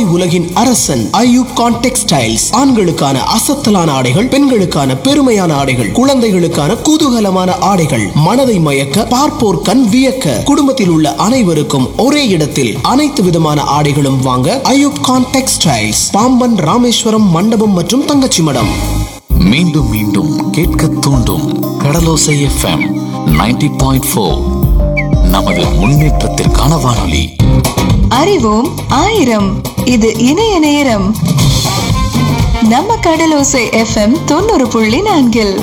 உலகின் அரசன் ஐயூப் கான் டெக்ஸ்டைல்ஸ் ஆண்களுக்கான அசத்தலான ஆடைகள் பெண்களுக்கான பெருமையான ஆடைகள் குழந்தைகளுக்கான குதூகலமான ஆடைகள் மனதை மயக்க பார்ப்போர் கண் வியக்க குடும்பத்தில் உள்ள அனைவருக்கும் ஒரே இடத்தில் அனைத்து விதமான ஆடைகளும் வாங்க ஐயூப் கான் டெக்ஸ்டைல்ஸ் பாம்பன் ராமேஸ்வரம் மண்டபம் மற்றும் தங்கச்சி மடம் மீண்டும் மீண்டும் கேட்க தூண்டும் கடலோசை எஃப்எம் 90.4 பாயிண்ட் ஃபோர் நமது முன்னேற்றத்திற்கான வானொலி அறிவோம் ஆயிரம் இது இணைய நேரம் நம்ம கடலோசை எஃப்எம் தொண்ணூறு புள்ளி நான்கில்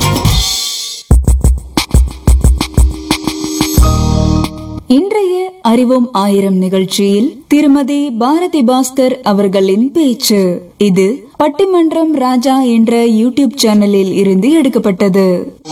இன்றைய அறிவோம் ஆயிரம் நிகழ்ச்சியில் திருமதி பாரதி பாஸ்கர் அவர்களின் பேச்சு இது பட்டிமன்றம் ராஜா என்ற யூடியூப் சேனலில் இருந்து எடுக்கப்பட்டது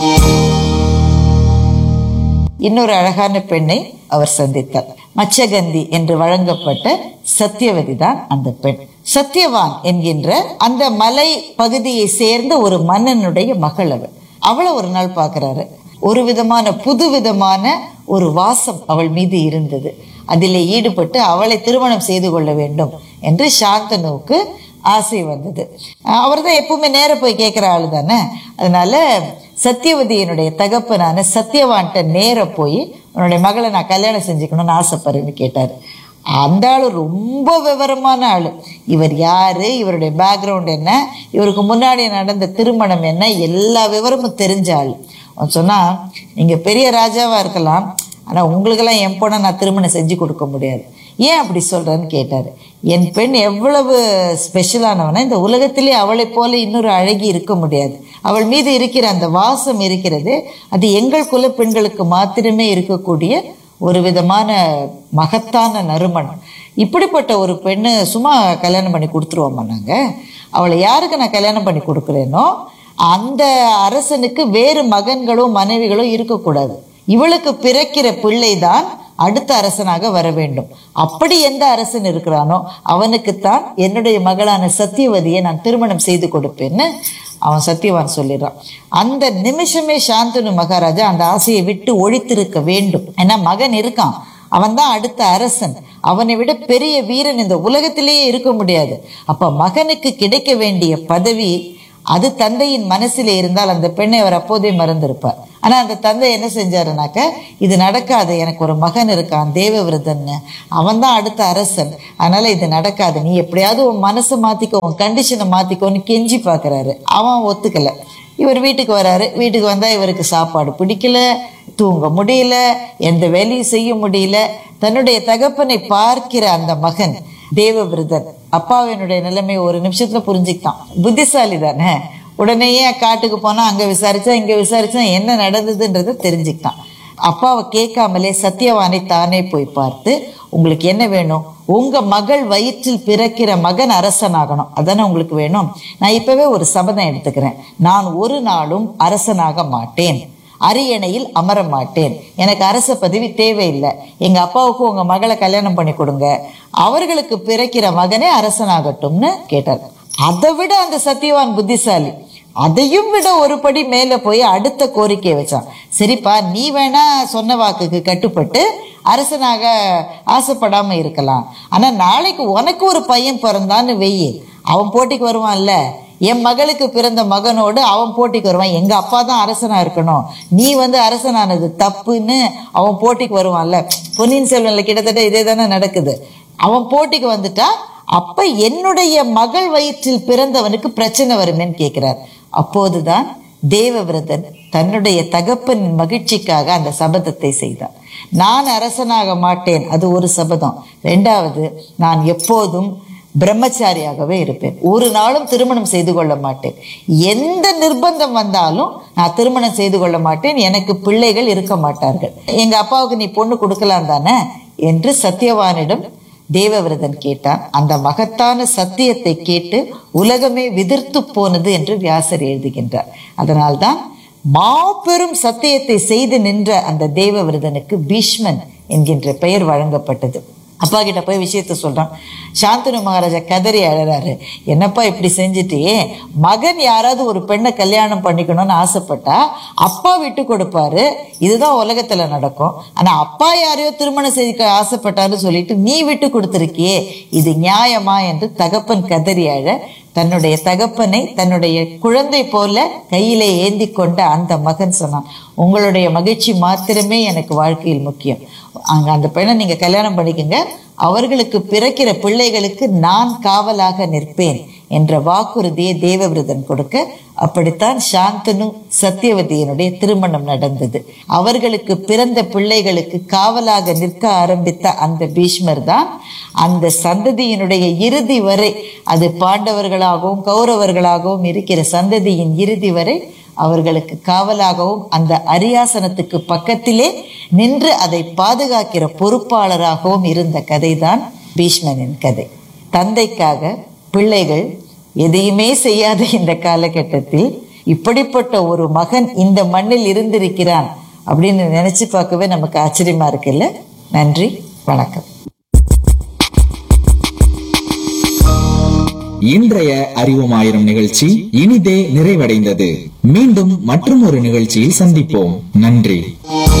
இன்னொரு அழகான பெண்ணை அவர் சந்தித்தார் மச்சகந்தி என்று வழங்கப்பட்ட சத்தியவதி தான் அந்த பெண் சத்தியவான் என்கின்ற அந்த மலை பகுதியை சேர்ந்த ஒரு மன்னனுடைய மகள் அவள் அவளை ஒரு நாள் பார்க்கிறாரு ஒரு விதமான புது விதமான ஒரு வாசம் அவள் மீது இருந்தது அதிலே ஈடுபட்டு அவளை திருமணம் செய்து கொள்ள வேண்டும் என்று சாந்தனுவுக்கு ஆசை வந்தது அவர் தான் எப்பவுமே நேர போய் கேட்குற ஆளு தானே அதனால சத்தியவதியினுடைய தகப்பனான சத்தியவான்கிட்ட நேர போய் உன்னுடைய மகளை நான் கல்யாணம் செஞ்சுக்கணும்னு ஆசைப்படுறேன்னு கேட்டார் அந்த ஆள் ரொம்ப விவரமான ஆள் இவர் யாரு இவருடைய பேக்ரவுண்ட் என்ன இவருக்கு முன்னாடி நடந்த திருமணம் என்ன எல்லா விவரமும் தெரிஞ்ச ஆள் அவன் சொன்னா நீங்க பெரிய ராஜாவா இருக்கலாம் ஆனா உங்களுக்கெல்லாம் என் பொண்ணை நான் திருமணம் செஞ்சு கொடுக்க முடியாது ஏன் அப்படி சொல்றேன்னு கேட்டாரு என் பெண் எவ்வளவு ஸ்பெஷலானவனா இந்த உலகத்திலே அவளை போல இன்னொரு அழகி இருக்க முடியாது அவள் மீது இருக்கிற அந்த வாசம் இருக்கிறது அது எங்கள் குல பெண்களுக்கு மாத்திரமே இருக்கக்கூடிய ஒரு விதமான மகத்தான நறுமணம் இப்படிப்பட்ட ஒரு பெண்ணு சும்மா கல்யாணம் பண்ணி கொடுத்துருவோமா நாங்க அவளை யாருக்கு நான் கல்யாணம் பண்ணி கொடுக்குறேனோ அந்த அரசனுக்கு வேறு மகன்களோ மனைவிகளோ இருக்கக்கூடாது இவளுக்கு பிறக்கிற பிள்ளைதான் அடுத்த அரசனாக வர வேண்டும் அப்படி எந்த அரசன் இருக்கிறானோ அவனுக்குத்தான் என்னுடைய மகளான சத்தியவதியை நான் திருமணம் செய்து கொடுப்பேன்னு அவன் சத்தியவான் சொல்லிடுறான் அந்த நிமிஷமே சாந்தனு மகாராஜா அந்த ஆசையை விட்டு ஒழித்திருக்க வேண்டும் ஏன்னா மகன் இருக்கான் அவன் தான் அடுத்த அரசன் அவனை விட பெரிய வீரன் இந்த உலகத்திலேயே இருக்க முடியாது அப்ப மகனுக்கு கிடைக்க வேண்டிய பதவி அது தந்தையின் மனசிலே இருந்தால் அந்த பெண்ணை அவர் அப்போதே மறந்திருப்பார் ஆனா அந்த தந்தை என்ன செஞ்சாருனாக்க இது நடக்காது எனக்கு ஒரு மகன் இருக்கான் தேவவிரதன் அவன் தான் அடுத்த அரசன் அதனால இது நடக்காது நீ எப்படியாவது உன் மனசை மாத்திக்கோ உன் கண்டிஷனை மாத்திக்கோன்னு கெஞ்சி பார்க்கறாரு அவன் ஒத்துக்கல இவர் வீட்டுக்கு வராரு வீட்டுக்கு வந்தா இவருக்கு சாப்பாடு பிடிக்கல தூங்க முடியல எந்த வேலையும் செய்ய முடியல தன்னுடைய தகப்பனை பார்க்கிற அந்த மகன் தேவவிரதன் அப்பாவினுடைய நிலைமை ஒரு நிமிஷத்துல புரிஞ்சுக்கிட்டான் புத்திசாலி தானே உடனேயே காட்டுக்கு போனா அங்க விசாரிச்சா இங்க விசாரிச்சா என்ன நடந்ததுன்றதை தெரிஞ்சுக்கிட்டான் அப்பாவை கேட்காமலே சத்தியவானை தானே போய் பார்த்து உங்களுக்கு என்ன வேணும் உங்க மகள் வயிற்றில் பிறக்கிற மகன் அரசனாகணும் அதானே உங்களுக்கு வேணும் நான் இப்பவே ஒரு சபதம் எடுத்துக்கிறேன் நான் ஒரு நாளும் அரசனாக மாட்டேன் அரியணையில் அமர மாட்டேன் எனக்கு அரச பதவி தேவையில்லை எங்க அப்பாவுக்கு உங்க மகளை கல்யாணம் பண்ணி கொடுங்க அவர்களுக்கு பிறக்கிற மகனே அரசனாகட்டும்னு கேட்டார் அதை விட அந்த சத்தியவான் புத்திசாலி அதையும் விட ஒரு படி மேல போய் அடுத்த கோரிக்கையை வச்சான் சரிப்பா நீ வேணா சொன்ன வாக்குக்கு கட்டுப்பட்டு அரசனாக ஆசைப்படாம இருக்கலாம் ஆனா நாளைக்கு உனக்கு ஒரு பையன் பிறந்தான்னு வெயி அவன் போட்டிக்கு வருவான்ல என் மகளுக்கு பிறந்த மகனோடு அவன் போட்டிக்கு வருவான் எங்க அப்பா தான் அரசனா இருக்கணும் நீ வந்து அரசனானது தப்புன்னு அவன் போட்டிக்கு வருவான்ல பொன்னியின் செல்வன்ல கிட்டத்தட்ட இதே தானே நடக்குது அவன் போட்டிக்கு வந்துட்டா அப்ப என்னுடைய மகள் வயிற்றில் பிறந்தவனுக்கு பிரச்சனை வருமேன்னு கேட்கிறார் அப்போதுதான் தேவவிரதன் தன்னுடைய தகப்பன் மகிழ்ச்சிக்காக அந்த சபதத்தை செய்தார் நான் அரசனாக மாட்டேன் அது ஒரு சபதம் ரெண்டாவது நான் எப்போதும் பிரம்மச்சாரியாகவே இருப்பேன் ஒரு நாளும் திருமணம் செய்து கொள்ள மாட்டேன் எந்த நிர்பந்தம் வந்தாலும் நான் திருமணம் செய்து கொள்ள மாட்டேன் எனக்கு பிள்ளைகள் இருக்க மாட்டார்கள் எங்க அப்பாவுக்கு நீ பொண்ணு கொடுக்கலாம் தானே என்று சத்தியவானிடம் தேவவிரதன் கேட்டான் அந்த மகத்தான சத்தியத்தை கேட்டு உலகமே விதிர்த்து போனது என்று வியாசர் எழுதுகின்றார் அதனால்தான் மாபெரும் சத்தியத்தை செய்து நின்ற அந்த தேவவிரதனுக்கு பீஷ்மன் என்கின்ற பெயர் வழங்கப்பட்டது அப்பா கிட்ட போய் விஷயத்த சொல்றான் சாந்தனு மகாராஜா கதறி அழறாரு என்னப்பா இப்படி செஞ்சுட்டியே மகன் யாராவது ஒரு பெண்ணை கல்யாணம் பண்ணிக்கணும்னு ஆசைப்பட்டா அப்பா விட்டு கொடுப்பாரு இதுதான் உலகத்துல நடக்கும் ஆனா அப்பா யாரையோ திருமணம் செய்ய ஆசைப்பட்டாருன்னு சொல்லிட்டு நீ விட்டு கொடுத்திருக்கியே இது நியாயமா என்று தகப்பன் கதறி அழ தன்னுடைய தகப்பனை தன்னுடைய குழந்தை போல கையிலே ஏந்தி கொண்ட அந்த மகன் சொன்னான் உங்களுடைய மகிழ்ச்சி மாத்திரமே எனக்கு வாழ்க்கையில் முக்கியம் அங்க அந்த பெண்ணை நீங்க கல்யாணம் பண்ணிக்கங்க அவர்களுக்கு பிறக்கிற பிள்ளைகளுக்கு நான் காவலாக நிற்பேன் என்ற வாக்குறுதியை தேவவிரதன் கொடுக்க அப்படித்தான் சாந்தனு சத்தியவதியினுடைய திருமணம் நடந்தது அவர்களுக்கு பிறந்த பிள்ளைகளுக்கு காவலாக நிற்க ஆரம்பித்த அந்த பீஷ்மர் தான் அந்த சந்ததியினுடைய இறுதி வரை அது பாண்டவர்களாகவும் கௌரவர்களாகவும் இருக்கிற சந்ததியின் இறுதி வரை அவர்களுக்கு காவலாகவும் அந்த அரியாசனத்துக்கு பக்கத்திலே நின்று அதை பாதுகாக்கிற பொறுப்பாளராகவும் இருந்த கதைதான் பீஷ்மனின் கதை தந்தைக்காக பிள்ளைகள் எதையுமே செய்யாத இந்த காலகட்டத்தில் இப்படிப்பட்ட ஒரு மகன் இந்த மண்ணில் இருந்திருக்கிறான் அப்படின்னு நினைச்சு பார்க்கவே நமக்கு ஆச்சரியமா இருக்குல்ல நன்றி வணக்கம் இன்றைய அறிவோம் ஆயிரம் நிகழ்ச்சி இனிதே நிறைவடைந்தது மீண்டும் மற்றும் ஒரு நிகழ்ச்சியில் சந்திப்போம் நன்றி